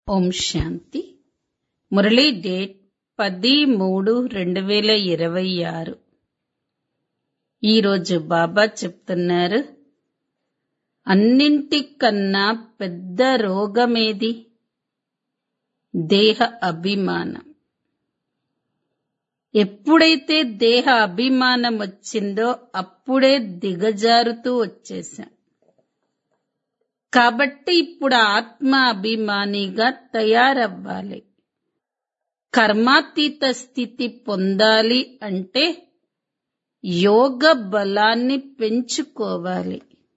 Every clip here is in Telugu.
ఓం శాంతి మురళీ డేట్ పది మూడు రెండు వేల ఇరవై ఆరు ఈరోజు బాబా చెప్తున్నారు అన్నింటికన్నా పెద్ద రోగమేది దేహ అభిమానం ఎప్పుడైతే దేహ అభిమానం వచ్చిందో అప్పుడే దిగజారుతూ వచ్చేసాం కాబట్టి ఇప్పుడు ఆత్మ అభిమానిగా తయారవ్వాలి కర్మాతీత స్థితి పొందాలి అంటే యోగ బలాన్ని పెంచుకోవాలి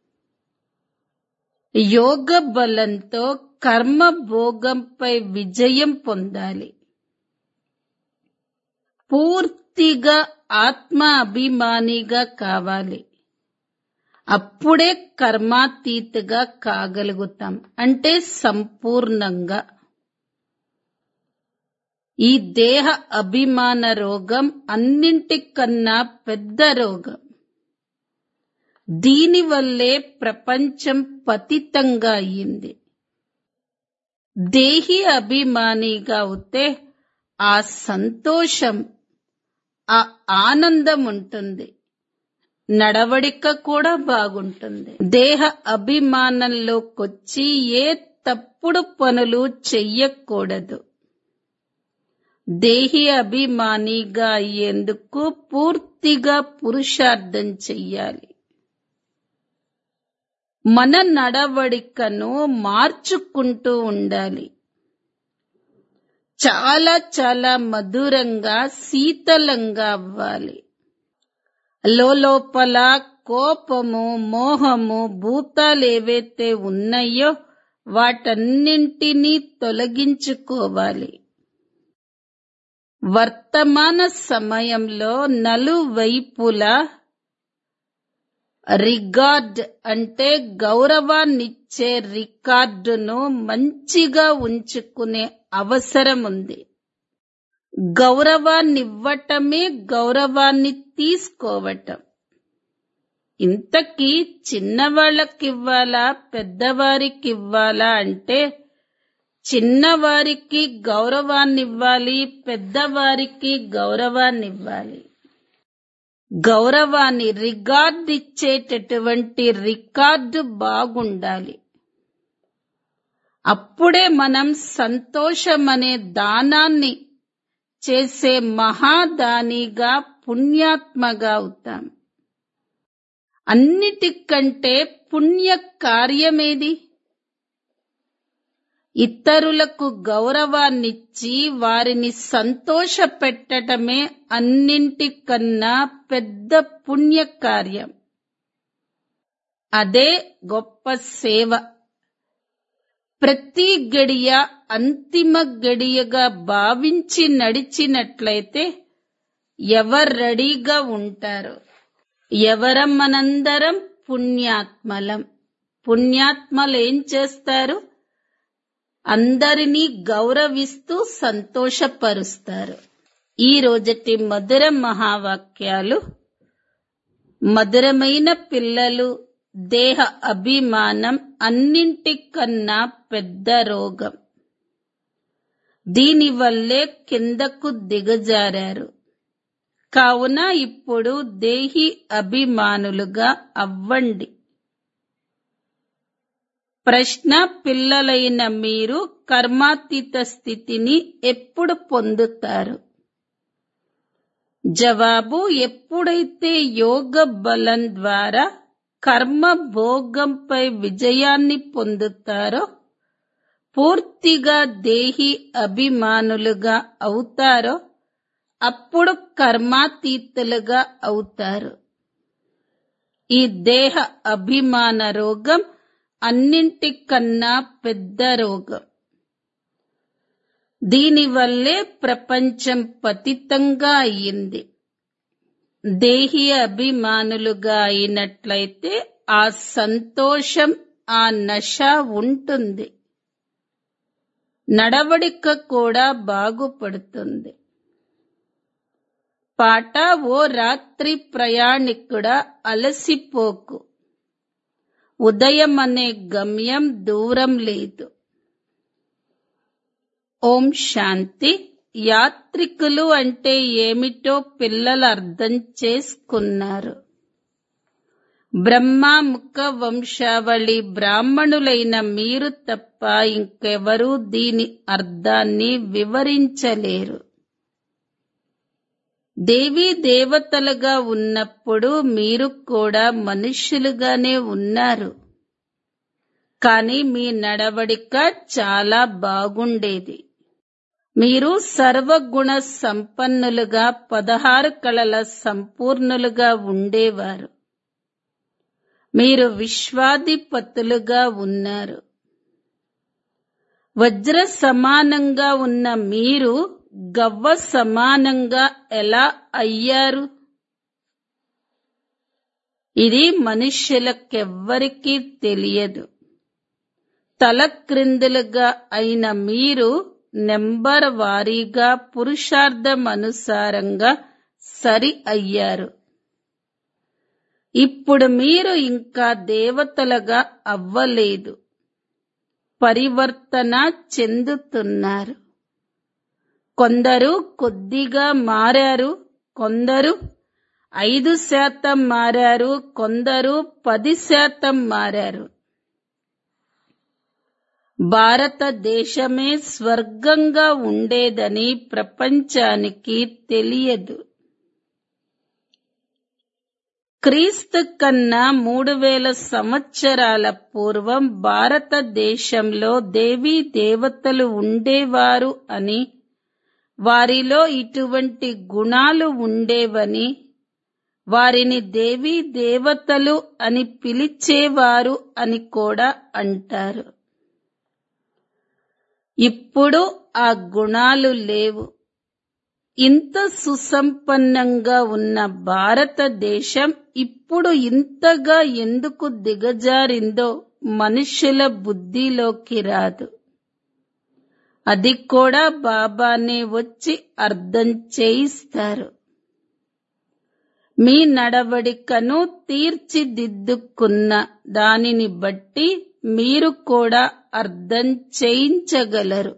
యోగ బలంతో కర్మ భోగంపై విజయం పొందాలి పూర్తిగా ఆత్మ అభిమానిగా కావాలి అప్పుడే కర్మాతీతగా కాగలుగుతాం అంటే సంపూర్ణంగా ఈ దేహ అభిమాన రోగం అన్నింటికన్నా పెద్ద రోగం దీనివల్లే ప్రపంచం పతితంగా అయింది దేహి అభిమానిగా అవుతే ఆ సంతోషం ఆ ఆనందం ఉంటుంది నడవడిక కూడా బాగుంటుంది దేహ అభిమానంలోకొచ్చి ఏ తప్పుడు పనులు చెయ్యకూడదు దేహి అభిమానిగా అయ్యేందుకు పూర్తిగా పురుషార్థం చెయ్యాలి మన నడవడికను మార్చుకుంటూ ఉండాలి చాలా చాలా మధురంగా శీతలంగా అవ్వాలి లోపల కోపము మోహము భూతాలేవైతే ఉన్నాయో వాటన్నింటినీ తొలగించుకోవాలి వర్తమాన సమయంలో నలువైపులా రిగార్డ్ అంటే గౌరవాన్నిచ్చే రికార్డును మంచిగా ఉంచుకునే అవసరం ఉంది గౌరవాన్నివ్వటమే గౌరవాన్ని తీసుకోవటం ఇంతకీ చిన్నవాళ్ళకివ్వాలా పెద్దవారికివ్వాలా అంటే చిన్నవారికి గౌరవాన్నివ్వాలి పెద్దవారికి గౌరవాన్నివ్వాలి గౌరవాన్ని రికార్డ్ ఇచ్చేటటువంటి రికార్డు బాగుండాలి అప్పుడే మనం సంతోషమనే దానాన్ని చేసే మహాదానిగా పుణ్యాత్మగా అవుతాం అన్నిటికంటే పుణ్య కార్యమేది ఇతరులకు గౌరవాన్నిచ్చి వారిని సంతోష పెట్టటమే అన్నింటికన్నా పెద్ద పుణ్య కార్యం అదే గొప్ప సేవ ప్రతి గడియ అంతిమ గడియగా భావించి నడిచినట్లయితే ఎవరు రెడీగా ఉంటారు ఎవరం మనందరం పుణ్యాత్మలం పుణ్యాత్మలు ఏం చేస్తారు అందరినీ గౌరవిస్తూ సంతోషపరుస్తారు ఈ రోజటి మధుర మహావాక్యాలు మధురమైన పిల్లలు దేహ అభిమానం అన్నింటికన్నా పెద్ద రోగం దీనివల్లే కిందకు దిగజారారు కావున ఇప్పుడు దేహి అభిమానులుగా అవ్వండి ప్రశ్న పిల్లలైన మీరు కర్మాతీత స్థితిని ఎప్పుడు పొందుతారు జవాబు ఎప్పుడైతే యోగ బలం ద్వారా కర్మ భోగంపై విజయాన్ని పొందుతారో పూర్తిగా దేహి అభిమానులుగా అవుతారో అప్పుడు కర్మాతీతులుగా అవుతారు ఈ దేహ అభిమాన రోగం అన్నింటికన్నా పెద్ద రోగం దీనివల్లే ప్రపంచం పతితంగా అయ్యింది దేహి అభిమానులుగా అయినట్లయితే ఆ సంతోషం ఆ నశ ఉంటుంది నడవడిక కూడా బాగుపడుతుంది పాట ఓ రాత్రి ప్రయాణికుడా అలసిపోకు ఉదయం అనే గమ్యం దూరం లేదు ఓం శాంతి యాత్రికులు అంటే ఏమిటో పిల్లలు అర్థం చేసుకున్నారు బ్రహ్మ ముఖ వంశావళి బ్రాహ్మణులైన మీరు తప్ప ఇంకెవరూ దీని అర్థాన్ని వివరించలేరు దేవీ దేవతలుగా ఉన్నప్పుడు మీరు కూడా మనుష్యులుగానే ఉన్నారు కానీ మీ నడవడిక చాలా బాగుండేది మీరు సర్వగుణ సంపన్నులుగా పదహారు కళల సంపూర్ణులుగా ఉండేవారు మీరు విశ్వాధిపతులుగా ఉన్నారు వజ్ర సమానంగా ఉన్న మీరు గవ్వ సమానంగా ఎలా అయ్యారు ఇది మనుష్యులకెవ్వరికీ తెలియదు తల క్రిందులుగా అయిన మీరు నెంబర్ వారీగా పురుషార్థం అనుసారంగా సరి అయ్యారు ఇప్పుడు మీరు ఇంకా దేవతలుగా అవ్వలేదు పరివర్తన చెందుతున్నారు కొందరు కొద్దిగా మారారు కొందరు ఐదు శాతం మారారు కొందరు పది శాతం మారారు భారతదేశమే స్వర్గంగా ఉండేదని ప్రపంచానికి తెలియదు క్రీస్తు కన్నా మూడు వేల సంవత్సరాల పూర్వం భారతదేశంలో దేవీ దేవతలు ఉండేవారు అని వారిలో ఇటువంటి గుణాలు ఉండేవని వారిని దేవీ దేవతలు అని పిలిచేవారు అని కూడా అంటారు ఇప్పుడు ఆ గుణాలు లేవు ఇంత సుసంపన్నంగా ఉన్న భారతదేశం ఇప్పుడు ఇంతగా ఎందుకు దిగజారిందో మనుషుల బుద్ధిలోకి రాదు అది కూడా బాబానే వచ్చి అర్థం చేయిస్తారు మీ నడవడికను తీర్చిదిద్దుకున్న దానిని బట్టి మీరు కూడా అర్థం చేయించగలరు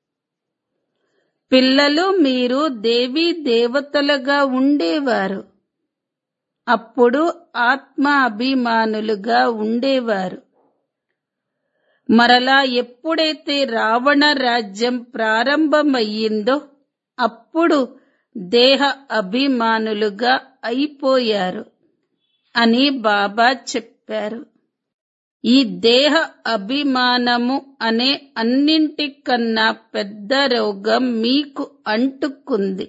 పిల్లలు మీరు దేవీ దేవతలుగా ఉండేవారు అప్పుడు ఆత్మ అభిమానులుగా ఉండేవారు మరలా ఎప్పుడైతే రావణ రాజ్యం ప్రారంభమయ్యిందో అప్పుడు దేహ అభిమానులుగా అయిపోయారు అని బాబా చెప్పారు ఈ దేహ అభిమానము అనే అన్నింటికన్నా పెద్ద రోగం మీకు అంటుకుంది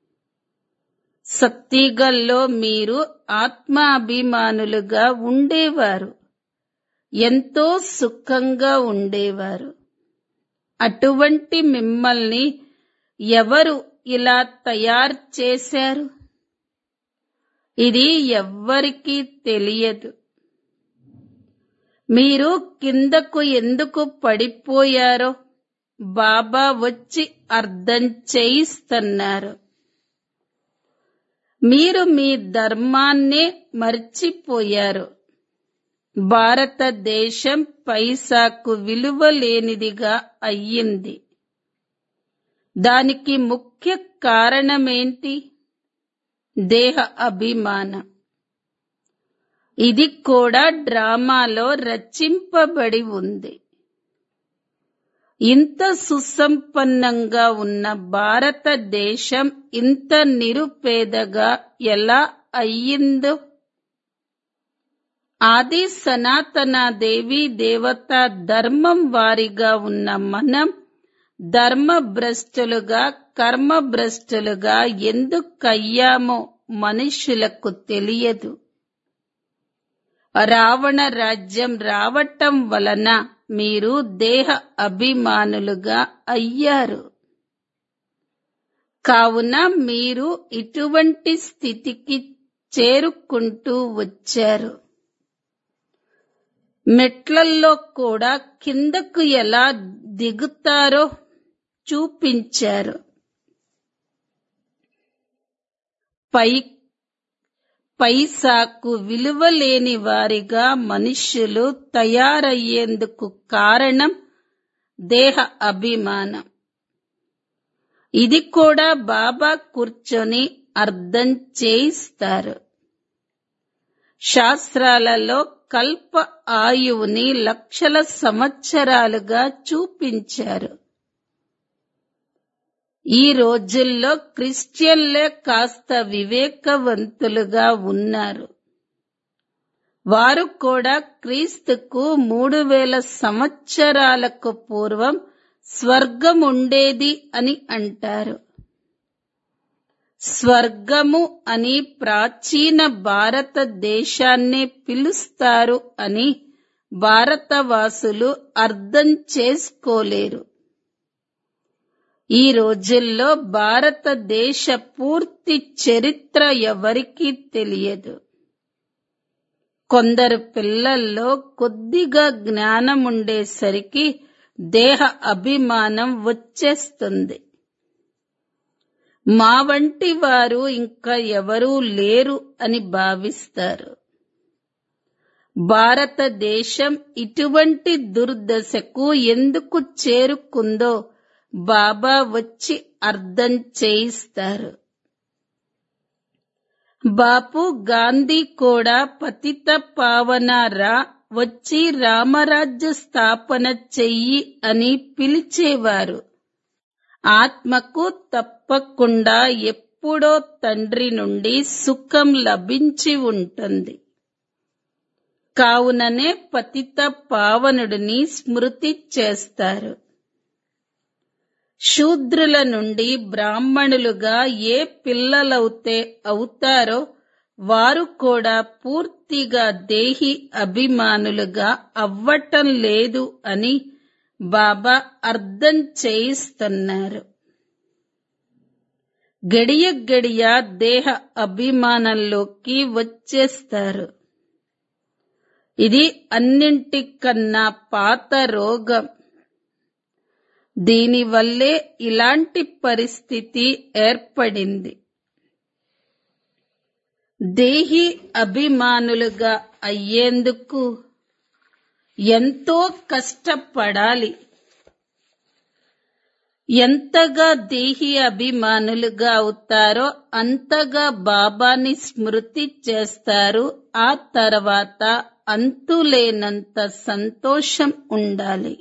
సత్తిగల్లో మీరు ఆత్మాభిమానులుగా ఉండేవారు ఎంతో సుఖంగా ఉండేవారు అటువంటి మిమ్మల్ని ఎవరు ఇలా తయారు చేశారు ఇది ఎవ్వరికీ తెలియదు మీరు కిందకు ఎందుకు పడిపోయారో బాబా వచ్చి అర్థం చేయిస్తున్నారు మీరు మీ ధర్మాన్నే మర్చిపోయారు భారతదేశం పైసాకు విలువ లేనిదిగా అయ్యింది దానికి ముఖ్య కారణమేంటి దేహ అభిమానం ఇది కూడా డ్రామాలో రచింపబడి ఉంది ఇంత సుసంపన్నంగా ఉన్న భారతదేశం ఇంత నిరుపేదగా ఎలా అయ్యిందో ఆది సనాతన దేవి దేవత ధర్మం వారిగా ఉన్న మనం ధర్మ భ్రష్టులుగా కర్మ భ్రష్టులుగా ఎందుకయ్యామో మనుషులకు తెలియదు రావణ రాజ్యం రావటం వలన మీరు దేహ అభిమానులుగా అయ్యారు కావున మీరు ఇటువంటి స్థితికి చేరుకుంటూ వచ్చారు మెట్లల్లో కూడా కిందకు ఎలా దిగుతారో చూపించారు పై పైసాకు విలువ లేని వారిగా మనుష్యులు తయారయ్యేందుకు కారణం దేహ అభిమానం ఇది కూడా బాబా కూర్చొని అర్థం చేయిస్తారు శాస్త్రాలలో కల్ప ఆయువుని లక్షల సంవత్సరాలుగా చూపించారు ఈ రోజుల్లో క్రిస్టియన్లే కాస్త వివేకవంతులుగా ఉన్నారు వారు కూడా క్రీస్తుకు మూడు వేల సంవత్సరాలకు పూర్వం స్వర్గం ఉండేది అని అంటారు స్వర్గము అని ప్రాచీన భారతదేశాన్నే పిలుస్తారు అని భారతవాసులు అర్థం చేసుకోలేరు ఈ రోజుల్లో భారతదేశ పూర్తి చరిత్ర ఎవరికీ తెలియదు కొందరు పిల్లల్లో కొద్దిగా జ్ఞానం ఉండేసరికి దేహ అభిమానం వచ్చేస్తుంది మా వంటి వారు ఇంకా ఎవరూ లేరు అని భావిస్తారు భారతదేశం ఇటువంటి దుర్దశకు ఎందుకు చేరుకుందో బాబా వచ్చి అర్థం చేయిస్తారు బాపు గాంధీ కూడా పతిత పావన రా వచ్చి రామరాజ్య స్థాపన చెయ్యి అని పిలిచేవారు ఆత్మకు తప్పకుండా ఎప్పుడో తండ్రి నుండి సుఖం లభించి ఉంటుంది కావుననే పతిత పావనుడిని స్మృతి చేస్తారు శూద్రుల నుండి బ్రాహ్మణులుగా ఏ పిల్లలవుతే అవుతారో వారు కూడా పూర్తిగా దేహి అభిమానులుగా అవ్వటం లేదు అని బాబా అర్థం చేయిస్తున్నారు గడియ గడియ దేహ అభిమానంలోకి వచ్చేస్తారు ఇది అన్నింటికన్నా పాత రోగం దీనివల్లే ఇలాంటి పరిస్థితి ఏర్పడింది దేహి అభిమానులుగా అయ్యేందుకు ఎంతో కష్టపడాలి ఎంతగా దేహి అభిమానులుగా అవుతారో అంతగా బాబాని స్మృతి చేస్తారు ఆ తర్వాత అంతులేనంత సంతోషం ఉండాలి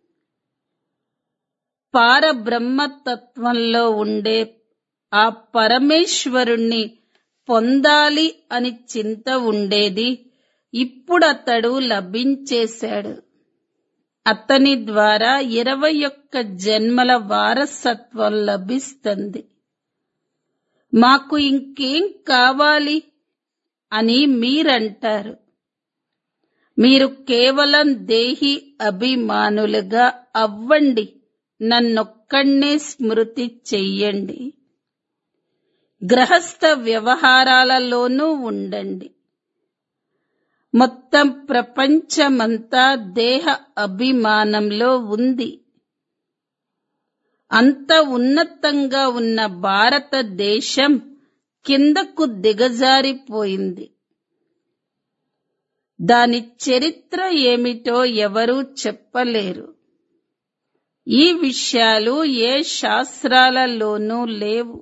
పారబ్రహ్మతత్వంలో ఉండే ఆ పరమేశ్వరుణ్ణి పొందాలి అని చింత ఉండేది ఇప్పుడు అతడు లభించేశాడు అతని ద్వారా ఇరవై ఒక్క జన్మల వారసత్వం లభిస్తుంది మాకు ఇంకేం కావాలి అని మీరంటారు మీరు కేవలం దేహి అభిమానులుగా అవ్వండి నన్నొక్కడే స్మృతి చెయ్యండి గ్రహస్థ వ్యవహారాలలోనూ ఉండండి మొత్తం ప్రపంచమంతా దేహ అభిమానంలో ఉంది అంత ఉన్నతంగా ఉన్న భారతదేశం కిందకు దిగజారిపోయింది దాని చరిత్ర ఏమిటో ఎవరూ చెప్పలేరు ఈ విషయాలు ఏ శాస్త్రాలలోనూ లేవు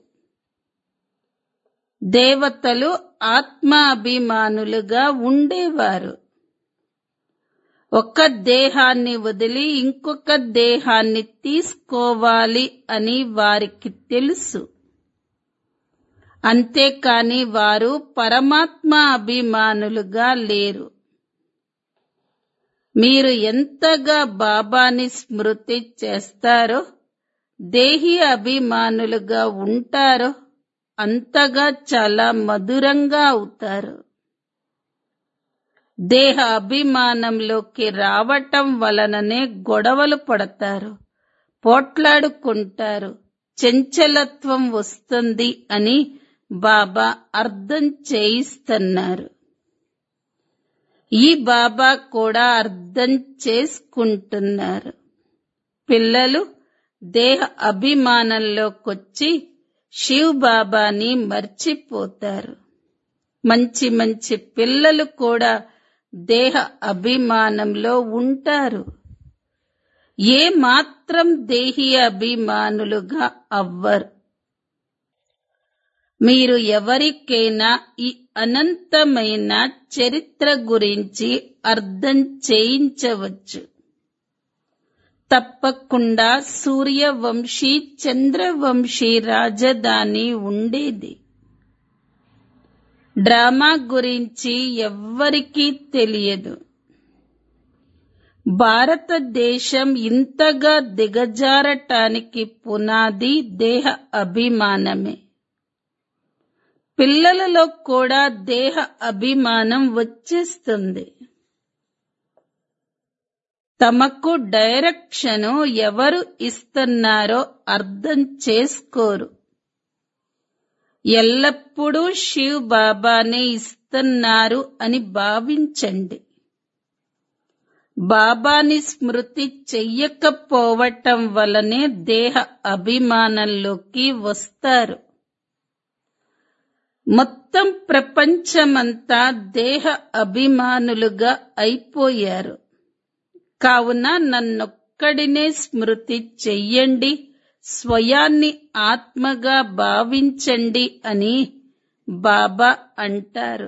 దేవతలు ఆత్మాభిమానులుగా ఉండేవారు ఒక దేహాన్ని వదిలి ఇంకొక దేహాన్ని తీసుకోవాలి అని వారికి తెలుసు అంతేకాని వారు పరమాత్మ అభిమానులుగా లేరు మీరు ఎంతగా బాబాని స్మృతి చేస్తారో దేహి అభిమానులుగా ఉంటారో అంతగా చాలా మధురంగా అవుతారు దేహ అభిమానంలోకి రావటం వలననే గొడవలు పడతారు పోట్లాడుకుంటారు చెంచలత్వం వస్తుంది అని బాబా అర్థం చేయిస్తున్నారు ఈ బాబా కూడా అర్థం చేసుకుంటున్నారు పిల్లలు దేహ అభిమానంలోకొచ్చి శివ్ బాబాని మర్చిపోతారు మంచి మంచి పిల్లలు కూడా దేహ అభిమానంలో ఉంటారు ఏ మాత్రం దేహి అభిమానులుగా అవ్వరు మీరు ఎవరికైనా ఈ అనంతమైన చరిత్ర గురించి అర్థం చేయించవచ్చు తప్పకుండా సూర్యవంశీ చంద్రవంశీ రాజధాని ఉండేది డ్రామా గురించి ఎవ్వరికీ తెలియదు భారతదేశం ఇంతగా దిగజారటానికి పునాది దేహ అభిమానమే పిల్లలలో కూడా దేహ అభిమానం వచ్చేస్తుంది తమకు డైరెక్షను ఎవరు ఇస్తున్నారో అర్థం చేసుకోరు ఎల్లప్పుడూ శివ్ బాబానే ఇస్తున్నారు అని భావించండి బాబాని స్మృతి చెయ్యకపోవటం వలనే దేహ అభిమానంలోకి వస్తారు మొత్తం ప్రపంచమంతా దేహ అభిమానులుగా అయిపోయారు కావున నన్నొక్కడినే స్మృతి చెయ్యండి స్వయాన్ని ఆత్మగా భావించండి అని బాబా అంటారు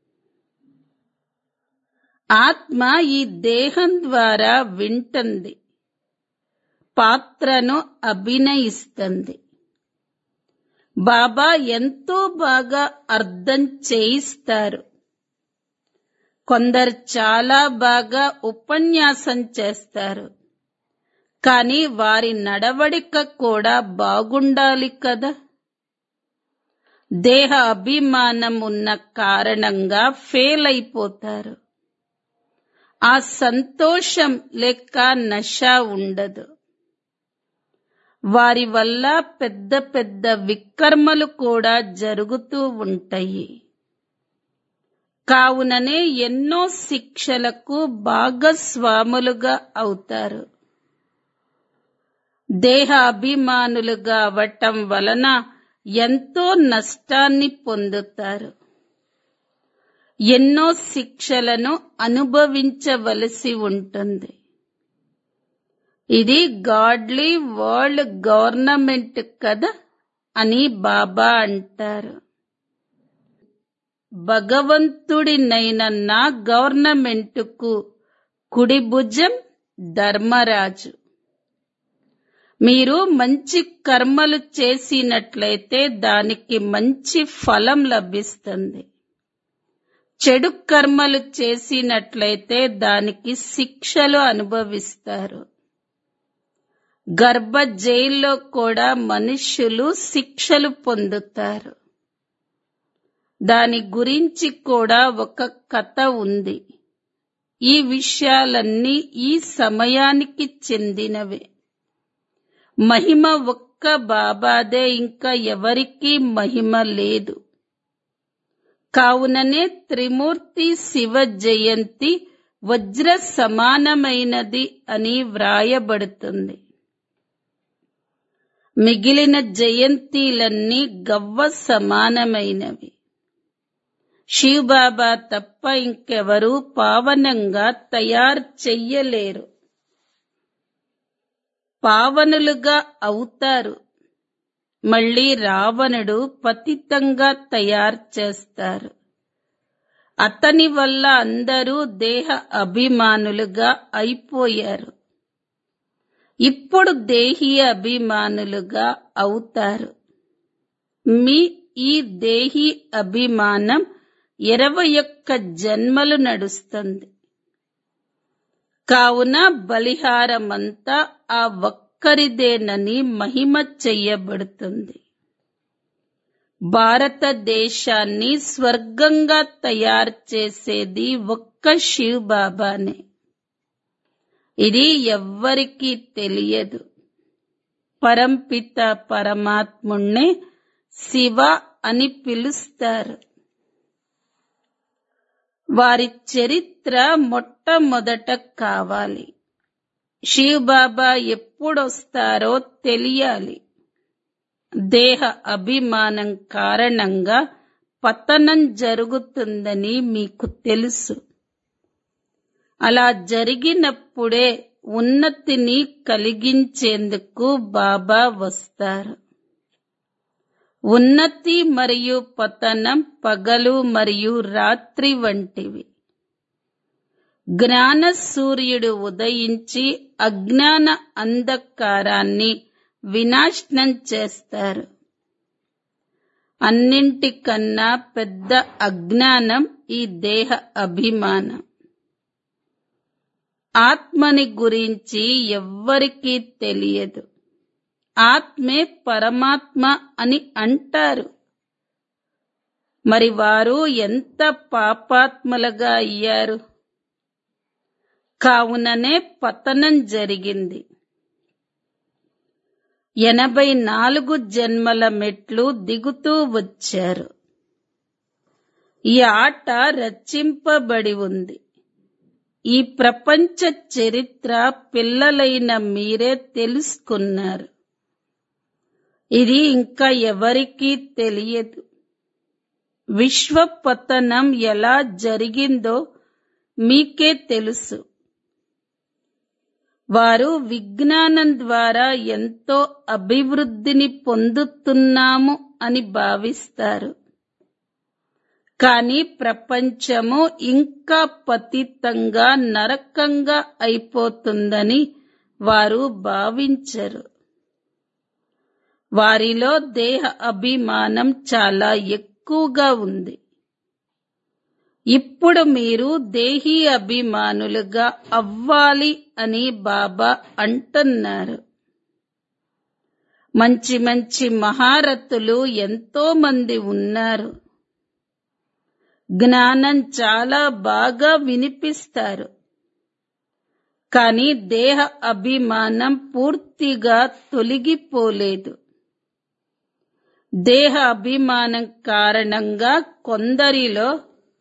ఆత్మ ఈ దేహం ద్వారా వింటుంది పాత్రను అభినయిస్తుంది బాబా ఎంతో బాగా అర్థం చేయిస్తారు కొందరు చాలా బాగా ఉపన్యాసం చేస్తారు కానీ వారి నడవడిక కూడా బాగుండాలి కదా దేహ అభిమానం ఉన్న కారణంగా ఫెయిల్ అయిపోతారు ఆ సంతోషం లేక నష ఉండదు వారి వల్ల పెద్ద పెద్ద వికర్మలు కూడా జరుగుతూ ఉంటాయి కావుననే ఎన్నో శిక్షలకు భాగస్వాములుగా అవుతారు దేహ అభిమానులుగా అవటం వలన ఎంతో నష్టాన్ని పొందుతారు ఎన్నో శిక్షలను అనుభవించవలసి ఉంటుంది ఇది గాడ్లీ వరల్డ్ గవర్నమెంట్ కదా అని బాబా అంటారు భగవంతుడినైన నా గవర్నమెంటుకు కుడి భుజం ధర్మరాజు మీరు మంచి కర్మలు చేసినట్లయితే దానికి మంచి ఫలం లభిస్తుంది చెడు కర్మలు చేసినట్లయితే దానికి శిక్షలు అనుభవిస్తారు గర్భ జైల్లో కూడా మనుష్యులు శిక్షలు పొందుతారు దాని గురించి కూడా ఒక కథ ఉంది ఈ విషయాలన్నీ ఈ సమయానికి చెందినవే మహిమ ఒక్క బాబాదే ఇంకా ఎవరికీ మహిమ లేదు కావుననే త్రిమూర్తి శివ జయంతి వజ్ర సమానమైనది అని వ్రాయబడుతుంది మిగిలిన జయంతిలన్నీ గవ్వ సమానమైనవి శివబాబా తప్ప ఇంకెవరూ పావనంగా తయారు చెయ్యలేరు పావనులుగా అవుతారు మళ్ళీ రావణుడు పతితంగా తయారు చేస్తారు అతని వల్ల అందరూ దేహ అభిమానులుగా అయిపోయారు ఇప్పుడు దేహీ అభిమానులుగా అవుతారు మీ ఈ దేహీ అభిమానం ఇరవై ఒక్క జన్మలు నడుస్తుంది కావున బలిహారమంతా ఆ ఒక్కరిదేనని మహిమ చెయ్యబడుతుంది భారతదేశాన్ని స్వర్గంగా తయారు చేసేది ఒక్క శివ్ బాబానే ఇది ఎవ్వరికీ తెలియదు పరంపిత పరమాత్ముణ్ణే శివ అని పిలుస్తారు వారి చరిత్ర మొట్టమొదట కావాలి శివ్ బాబా ఎప్పుడొస్తారో తెలియాలి దేహ అభిమానం కారణంగా పతనం జరుగుతుందని మీకు తెలుసు అలా జరిగినప్పుడే ఉన్నతిని కలిగించేందుకు బాబా వస్తారు ఉన్నతి మరియు పతనం పగలు మరియు రాత్రి వంటివి జ్ఞాన సూర్యుడు ఉదయించి అజ్ఞాన అంధకారాన్ని వినాశనం చేస్తారు అన్నింటికన్నా పెద్ద అజ్ఞానం ఈ దేహ అభిమానం ఆత్మని గురించి ఎవ్వరికీ తెలియదు ఆత్మే పరమాత్మ అని అంటారు మరి వారు ఎంత పాపాత్మలుగా అయ్యారు కావుననే పతనం జరిగింది ఎనభై నాలుగు జన్మల మెట్లు దిగుతూ వచ్చారు ఈ ఆట రచింపబడి ఉంది ఈ ప్రపంచ చరిత్ర పిల్లలైన మీరే తెలుసుకున్నారు ఇది ఇంకా ఎవరికీ తెలియదు విశ్వ పతనం ఎలా జరిగిందో మీకే తెలుసు వారు విజ్ఞానం ద్వారా ఎంతో అభివృద్ధిని పొందుతున్నాము అని భావిస్తారు కానీ ప్రపంచము ఇంకా పతితంగా నరకంగా అయిపోతుందని వారు భావించరు వారిలో దేహ అభిమానం చాలా ఎక్కువగా ఉంది ఇప్పుడు మీరు దేహీ అభిమానులుగా అవ్వాలి అని బాబా అంటున్నారు మంచి మంచి మహారథులు ఎంతో మంది ఉన్నారు జ్ఞానం చాలా బాగా వినిపిస్తారు కానీ దేహ అభిమానం పూర్తిగా తొలగిపోలేదు దేహ అభిమానం కారణంగా కొందరిలో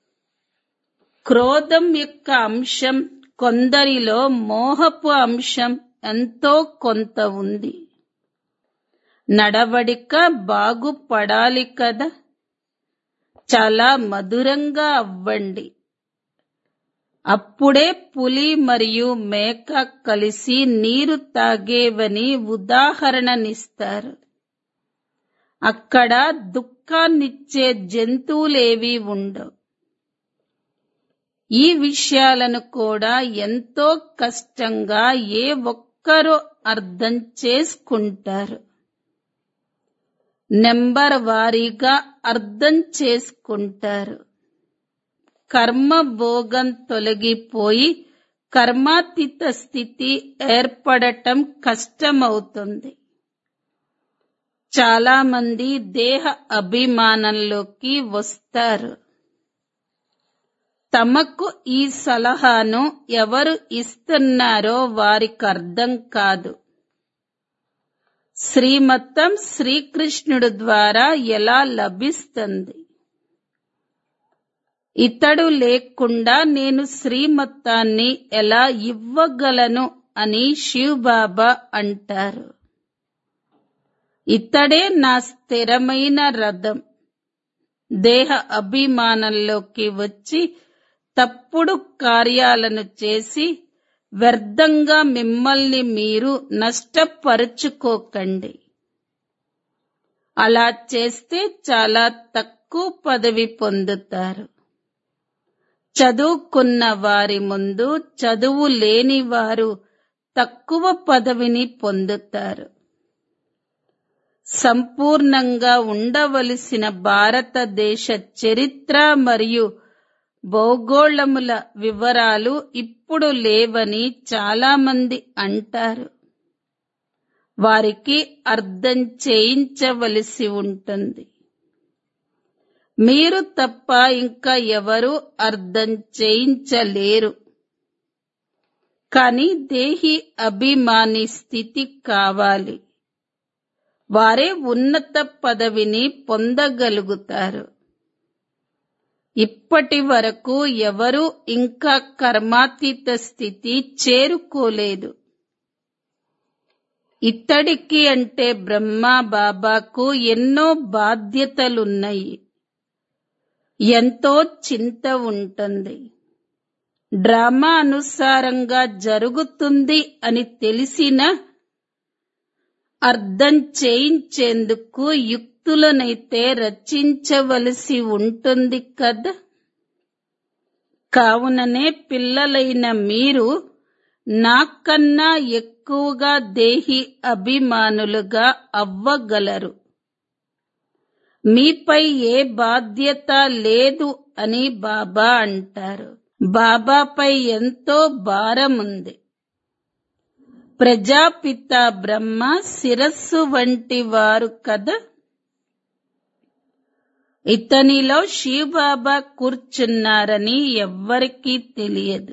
క్రోధం యొక్క అంశం కొందరిలో మోహపు అంశం ఎంతో కొంత ఉంది నడవడిక బాగుపడాలి కదా చాలా మధురంగా అవ్వండి అప్పుడే పులి మరియు మేక కలిసి నీరు తాగేవని ఉదాహరణనిస్తారు అక్కడ దుఃఖాన్నిచ్చే జంతువులేవి ఉండవు ఈ విషయాలను కూడా ఎంతో కష్టంగా ఏ ఒక్కరూ అర్థం చేసుకుంటారు నెంబర్ వారీగా అర్థం చేసుకుంటారు కర్మ భోగం తొలగిపోయి కర్మాతీత స్థితి ఏర్పడటం కష్టమవుతుంది చాలా మంది దేహ అభిమానంలోకి వస్తారు తమకు ఈ సలహాను ఎవరు ఇస్తున్నారో వారికి అర్థం కాదు శ్రీమతం శ్రీకృష్ణుడు ద్వారా ఎలా లభిస్తుంది ఇతడు లేకుండా నేను శ్రీమతాన్ని ఎలా ఇవ్వగలను అని శివబాబా అంటారు ఇతడే నా స్థిరమైన రథం దేహ అభిమానంలోకి వచ్చి తప్పుడు కార్యాలను చేసి వ్యర్థంగా మిమ్మల్ని మీరు నష్టపరుచుకోకండి అలా చేస్తే చాలా తక్కువ పదవి పొందుతారు చదువుకున్న వారి ముందు చదువు లేని వారు తక్కువ పదవిని పొందుతారు సంపూర్ణంగా ఉండవలసిన భారతదేశ చరిత్ర మరియు భౌగోళముల వివరాలు ఇప్పుడు లేవని చాలా మంది అంటారు వారికి అర్థం చేయించవలసి ఉంటుంది మీరు తప్ప ఇంకా ఎవరు అర్థం చేయించలేరు కానీ దేహి అభిమాని స్థితి కావాలి వారే ఉన్నత పదవిని పొందగలుగుతారు ఇప్పటి వరకు ఎవరు ఇంకా కర్మాతీత స్థితి చేరుకోలేదు ఇత్తడికి అంటే బ్రహ్మ బాబాకు ఎన్నో బాధ్యతలున్నాయి ఎంతో చింత ఉంటుంది డ్రామా అనుసారంగా జరుగుతుంది అని తెలిసిన అర్థం చేయించేందుకు యుక్తులనైతే రచించవలసి ఉంటుంది కదా కావుననే పిల్లలైన మీరు నాకన్నా ఎక్కువగా దేహి అభిమానులుగా అవ్వగలరు మీపై ఏ బాధ్యత లేదు అని బాబా అంటారు బాబాపై ఎంతో భారం ఉంది ప్రజాపిత బ్రహ్మ శిరస్సు వంటి వారు కదా ఇతనిలో శివబాబా కూర్చున్నారని ఎవ్వరికీ తెలియదు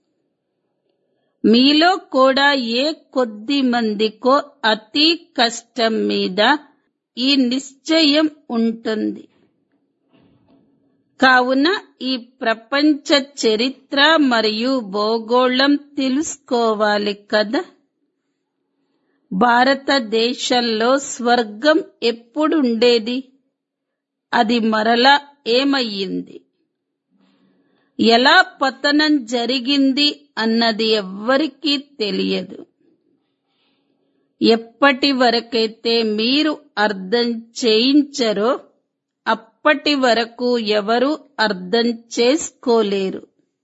మీలో కూడా ఏ కొద్ది మందికో అతి కష్టం మీద ఈ నిశ్చయం ఉంటుంది కావున ఈ ప్రపంచ చరిత్ర మరియు భూగోళం తెలుసుకోవాలి కదా భారతదేశంలో స్వర్గం ఎప్పుడుండేది అది మరలా ఏమయ్యింది ఎలా పతనం జరిగింది అన్నది ఎవ్వరికీ తెలియదు ఎప్పటి వరకైతే మీరు అర్థం చేయించరో అప్పటి వరకు ఎవరు అర్థం చేసుకోలేరు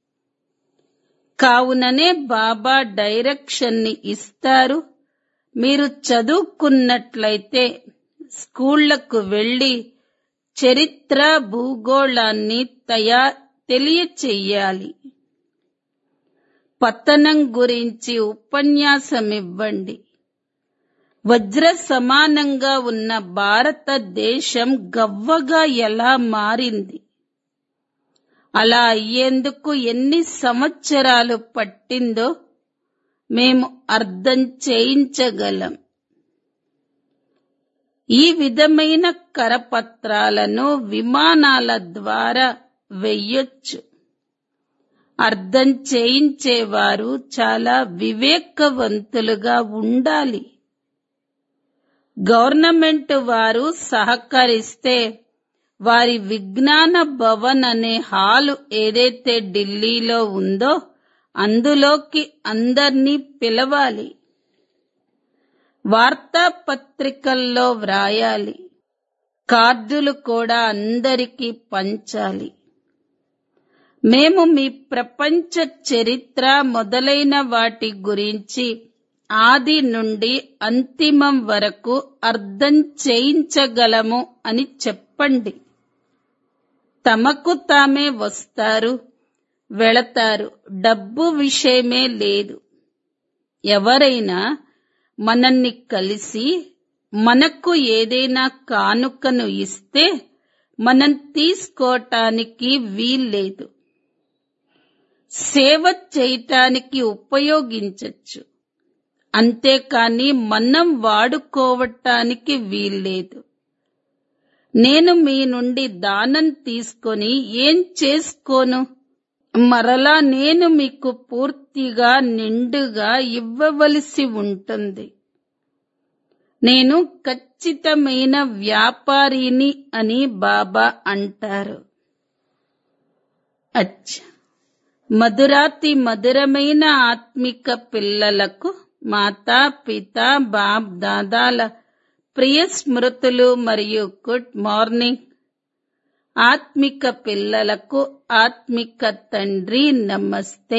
కావుననే బాబా డైరెక్షన్ ని ఇస్తారు మీరు చదువుకున్నట్లయితే స్కూళ్లకు వెళ్లి చరిత్ర భూగోళాన్ని తయా తెలియచెయ్యాలి పతనం గురించి ఉపన్యాసం ఇవ్వండి వజ్ర సమానంగా ఉన్న భారతదేశం గవ్వగా ఎలా మారింది అలా అయ్యేందుకు ఎన్ని సంవత్సరాలు పట్టిందో మేము అర్థం చేయించగలం ఈ విధమైన కరపత్రాలను విమానాల ద్వారా వెయ్యొచ్చు అర్థం చేయించేవారు చాలా వివేకవంతులుగా ఉండాలి గవర్నమెంట్ వారు సహకరిస్తే వారి విజ్ఞాన భవన్ అనే హాలు ఏదైతే ఢిల్లీలో ఉందో అందులోకి అందర్నీ పిలవాలి వార్తాపత్రికల్లో వ్రాయాలి కార్డులు కూడా అందరికీ పంచాలి మేము మీ ప్రపంచ చరిత్ర మొదలైన వాటి గురించి ఆది నుండి అంతిమం వరకు అర్థం చేయించగలము అని చెప్పండి తమకు తామే వస్తారు వెళతారు డబ్బు విషయమే లేదు ఎవరైనా మనల్ని కలిసి మనకు ఏదైనా కానుకను ఇస్తే మనం తీసుకోటానికి వీల్లేదు సేవ చేయటానికి ఉపయోగించచ్చు అంతేకాని మనం వాడుకోవటానికి వీల్లేదు నేను మీ నుండి దానం తీసుకొని ఏం చేసుకోను మరలా నేను మీకు పూర్తిగా నిండుగా ఇవ్వవలసి ఉంటుంది నేను ఖచ్చితమైన వ్యాపారిని అని బాబా అంటారు అచ్చా మధురాతి మధురమైన ఆత్మిక పిల్లలకు మాతా పిత బాప్ దాదాల ప్రియ స్మృతులు మరియు గుడ్ మార్నింగ్ ఆత్మిక పిల్లలకు ఆత్మిక తండ్రి నమస్తే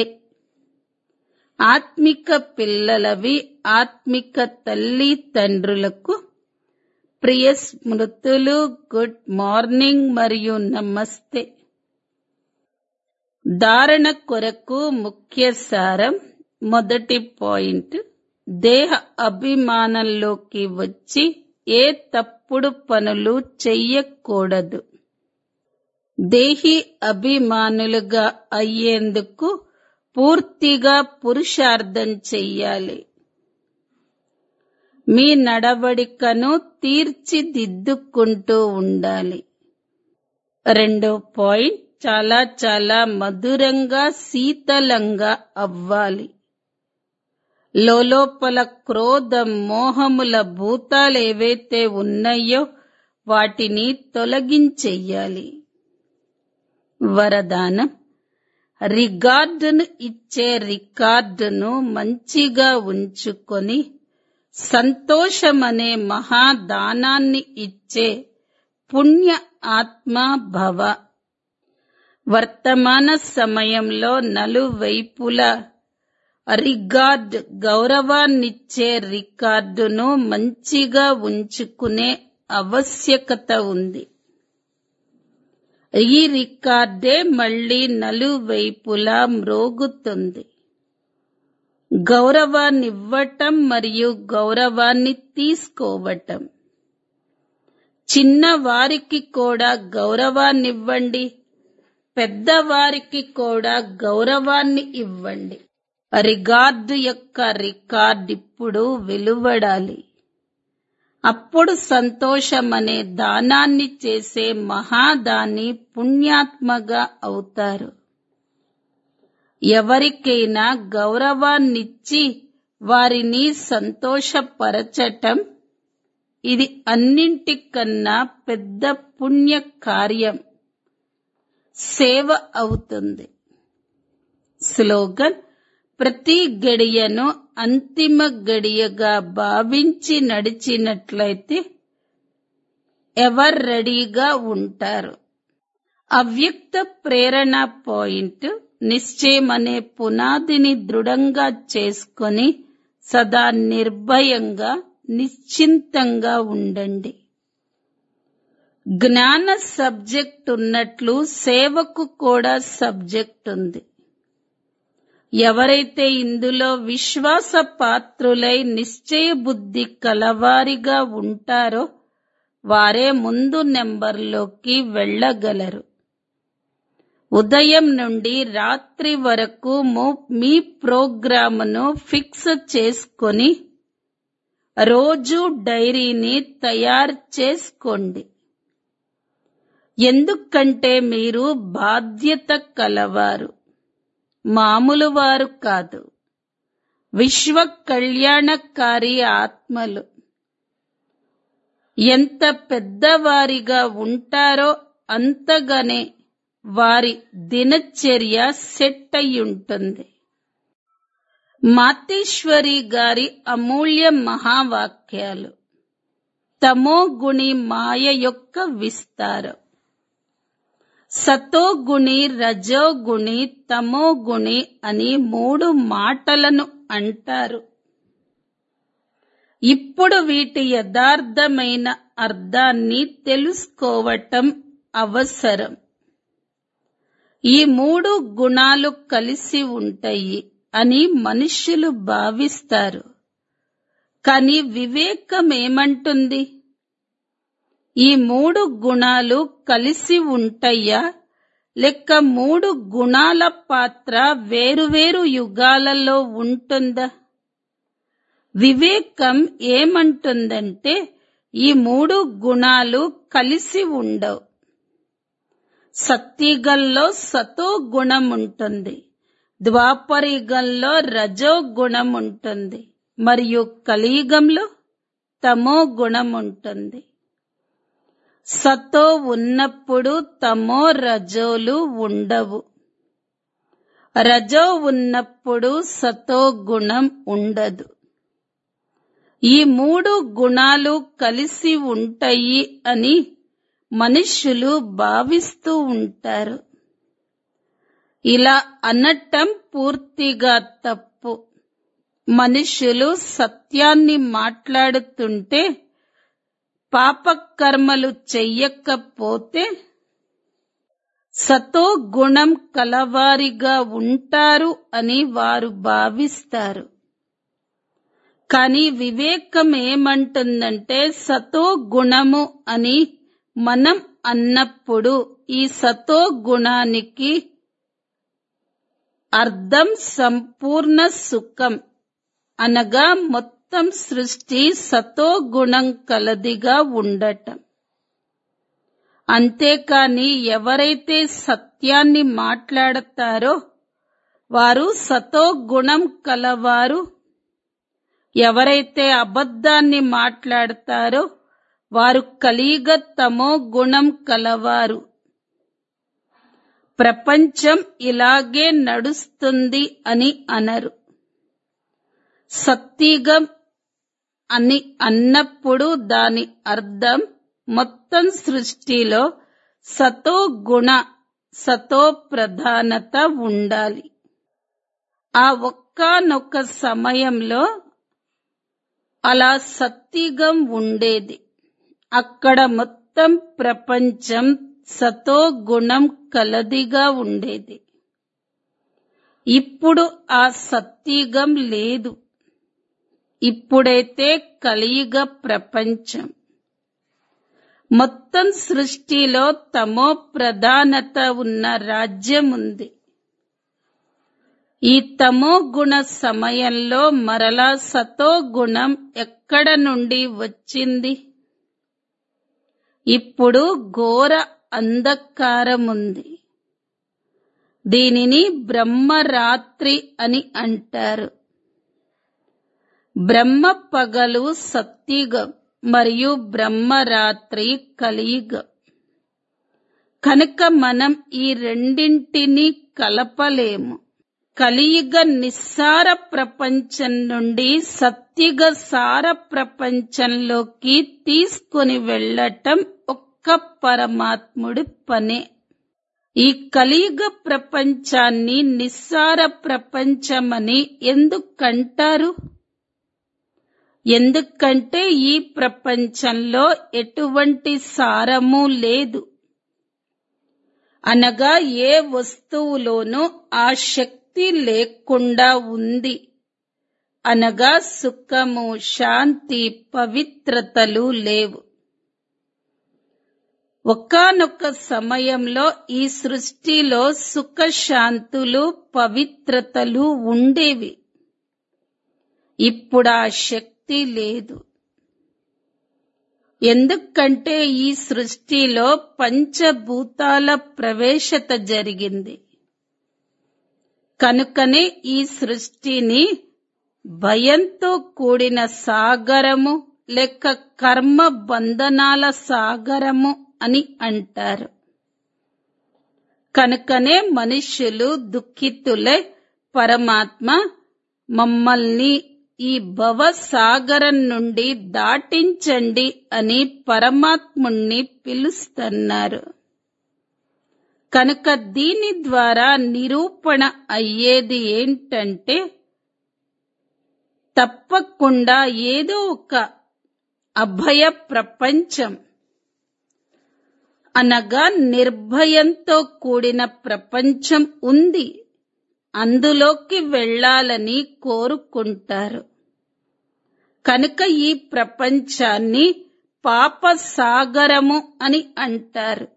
ఆత్మిక పిల్లలవి ఆత్మిక తల్లి తండ్రులకు ప్రియ స్మృతులు గుడ్ మార్నింగ్ మరియు నమస్తే ధారణ కొరకు ముఖ్య సారం మొదటి పాయింట్ దేహ అభిమానంలోకి వచ్చి ఏ తప్పుడు పనులు చెయ్యకూడదు దేహి అభిమానులుగా అయ్యేందుకు పూర్తిగా పురుషార్థం చెయ్యాలి మీ నడవడికను తీర్చిదిద్దుకుంటూ ఉండాలి రెండో పాయింట్ చాలా చాలా మధురంగా శీతలంగా అవ్వాలి లోపల క్రోధం మోహముల భూతాలు ఏవైతే ఉన్నాయో వాటిని తొలగించెయ్యాలి వరదానం రికార్డును ఇచ్చే రికార్డును మంచిగా ఉంచుకొని సంతోషమనే మహాదానాన్ని ఇచ్చే పుణ్య ఆత్మ భవ వర్తమాన సమయంలో నలువైపులా రికార్డ్ గౌరవాన్నిచ్చే రికార్డును మంచిగా ఉంచుకునే ఆవశ్యకత ఉంది ఈ రికార్డే మళ్ళీ నలువైపులా మ్రోగుతుంది గౌరవాన్నివ్వటం మరియు గౌరవాన్ని తీసుకోవటం చిన్నవారికి కూడా గౌరవాన్నివ్వండి పెద్దవారికి కూడా గౌరవాన్ని ఇవ్వండి రికార్డు యొక్క రికార్డ్ ఇప్పుడు వెలువడాలి అప్పుడు సంతోషం అనే దానాన్ని చేసే మహాదాని పుణ్యాత్మగా అవుతారు ఎవరికైనా గౌరవాన్నిచ్చి వారిని సంతోషపరచటం ఇది అన్నింటికన్నా పెద్ద పుణ్య కార్యం సేవ అవుతుంది స్లోగన్ ప్రతి గడియను అంతిమ గడియగా భావించి నడిచినట్లయితే ఎవరు రెడీగా ఉంటారు అవ్యక్త ప్రేరణ పాయింట్ నిశ్చయం అనే పునాదిని దృఢంగా చేసుకొని సదా నిర్భయంగా నిశ్చింతంగా ఉండండి జ్ఞాన సబ్జెక్ట్ ఉన్నట్లు సేవకు కూడా సబ్జెక్ట్ ఉంది ఎవరైతే ఇందులో విశ్వాస పాత్రులై నిశ్చయ బుద్ధి కలవారిగా ఉంటారో వారే ముందు నెంబర్లోకి వెళ్ళగలరు ఉదయం నుండి రాత్రి వరకు మీ ప్రోగ్రామును ఫిక్స్ చేసుకొని రోజు డైరీని తయారు చేసుకోండి ఎందుకంటే మీరు బాధ్యత కలవారు మామూలు వారు కాదు విశ్వ కళ్యాణకారి ఆత్మలు ఎంత పెద్దవారిగా ఉంటారో అంతగానే వారి దినచర్య సెట్ అయి ఉంటుంది మాతేశ్వరి గారి అమూల్య మహావాక్యాలు తమో గుణి మాయ యొక్క విస్తారం సతోగుణి రజోగుణి తమోగుణి అని మూడు మాటలను అంటారు ఇప్పుడు వీటి యథార్థమైన అర్థాన్ని తెలుసుకోవటం అవసరం ఈ మూడు గుణాలు కలిసి ఉంటాయి అని మనుష్యులు భావిస్తారు కానీ వివేకం ఏమంటుంది ఈ మూడు గుణాలు కలిసి ఉంటాయా లేక మూడు గుణాల పాత్ర వేరువేరు యుగాలలో ఉంటుందా వివేకం ఏమంటుందంటే ఈ మూడు గుణాలు కలిసి ఉండవు సత్యగల్లో సతో గుణం ఉంటుంది ద్వాపరిగంలో రజో గుణం ఉంటుంది మరియు కలియుగంలో తమో గుణం ఉంటుంది సతో ఉన్నప్పుడు తమో రజోలు ఉండవు రజో ఉన్నప్పుడు సతో గుణం ఉండదు ఈ మూడు గుణాలు కలిసి ఉంటాయి అని మనుష్యులు భావిస్తూ ఉంటారు ఇలా అనటం పూర్తిగా తప్పు మనుష్యులు సత్యాన్ని మాట్లాడుతుంటే పాపకర్మలు చెయ్యకపోతే సతో గుణం కలవారిగా ఉంటారు అని వారు భావిస్తారు కానీ వివేకం ఏమంటుందంటే సతో గుణము అని మనం అన్నప్పుడు ఈ సతో గుణానికి అర్థం సంపూర్ణ సుఖం అనగా మొత్తం సృష్టి సతో గుణం కలదిగా ఉండటం అంతేకాని ఎవరైతే సత్యాన్ని మాట్లాడతారో వారు సతో గుణం కలవారు ఎవరైతే అబద్ధాన్ని మాట్లాడతారో వారు కలిగ తమో గుణం కలవారు ప్రపంచం ఇలాగే నడుస్తుంది అని అనరు సత్యుగం అని అన్నప్పుడు దాని అర్థం మొత్తం సృష్టిలో సతో గుణ సతో ప్రధానత ఉండాలి ఆ ఒక్కనొక్క సమయంలో అలా సత్యుగం ఉండేది అక్కడ మొత్తం ప్రపంచం సతో గుణం కలదిగా ఉండేది ఇప్పుడు ఆ సత్యుగం లేదు ఇప్పుడైతే కలియుగ ప్రపంచం మొత్తం సృష్టిలో తమో ప్రధానత ఉన్న రాజ్యం ఉంది ఈ తమో గుణ సమయంలో మరలా సతో గుణం ఎక్కడ నుండి వచ్చింది ఇప్పుడు ఘోర అంధకారముంది దీనిని బ్రహ్మరాత్రి అని అంటారు బ్రహ్మ పగలు సత్యుగం మరియు బ్రహ్మరాత్రి కలియుగం కనుక మనం ఈ రెండింటినీ కలపలేము కలియుగ నిస్సార ప్రపంచం నుండి సత్యుగ సార ప్రపంచంలోకి తీసుకుని వెళ్ళటం ఒక్క పరమాత్ముడి పనే ఈ కలియుగ ప్రపంచాన్ని నిస్సార ప్రపంచమని ఎందుకంటారు ఎందుకంటే ఈ ప్రపంచంలో ఎటువంటి సారము లేదు అనగా ఏ వస్తువులోనూ ఆ శక్తి లేకుండా ఉంది అనగా సుఖము శాంతి పవిత్రతలు లేవు ఒకానొక సమయంలో ఈ సృష్టిలో సుఖ శాంతులు పవిత్రతలు ఉండేవి ఇప్పుడు ఆ శక్తి లేదు ఎందుకంటే ఈ సృష్టిలో పంచభూతాల ప్రవేశత జరిగింది కనుకనే ఈ సృష్టిని భయంతో కూడిన సాగరము లేక కర్మ బంధనాల సాగరము అని అంటారు కనుకనే మనుష్యులు దుఃఖితులే పరమాత్మ మమ్మల్ని ఈ భవ సాగరం నుండి దాటించండి అని పరమాత్ముణ్ణి పిలుస్తున్నారు కనుక దీని ద్వారా నిరూపణ అయ్యేది ఏంటంటే తప్పకుండా ఏదో ఒక అభయ ప్రపంచం అనగా నిర్భయంతో కూడిన ప్రపంచం ఉంది అందులోకి వెళ్ళాలని కోరుకుంటారు కనుక ఈ ప్రపంచాన్ని పాప సాగరము అని అంటారు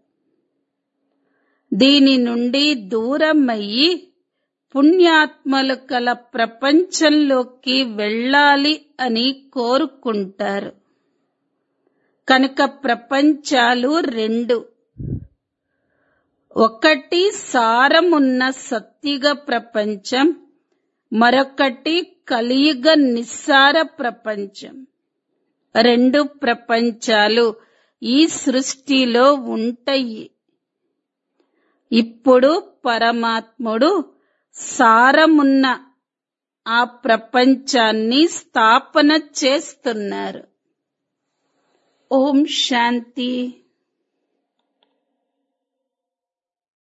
దీని నుండి దూరమయ్యి పుణ్యాత్మలు కల ప్రపంచంలోకి వెళ్ళాలి అని కోరుకుంటారు కనుక ప్రపంచాలు రెండు ఒకటి సారమున్న సత్యుగ ప్రపంచం మరొకటి కలియుగ నిస్సార ప్రపంచం రెండు ప్రపంచాలు ఈ సృష్టిలో ఉంటాయి ఇప్పుడు పరమాత్ముడు సారమున్న ఆ ప్రపంచాన్ని స్థాపన చేస్తున్నారు ఓం శాంతి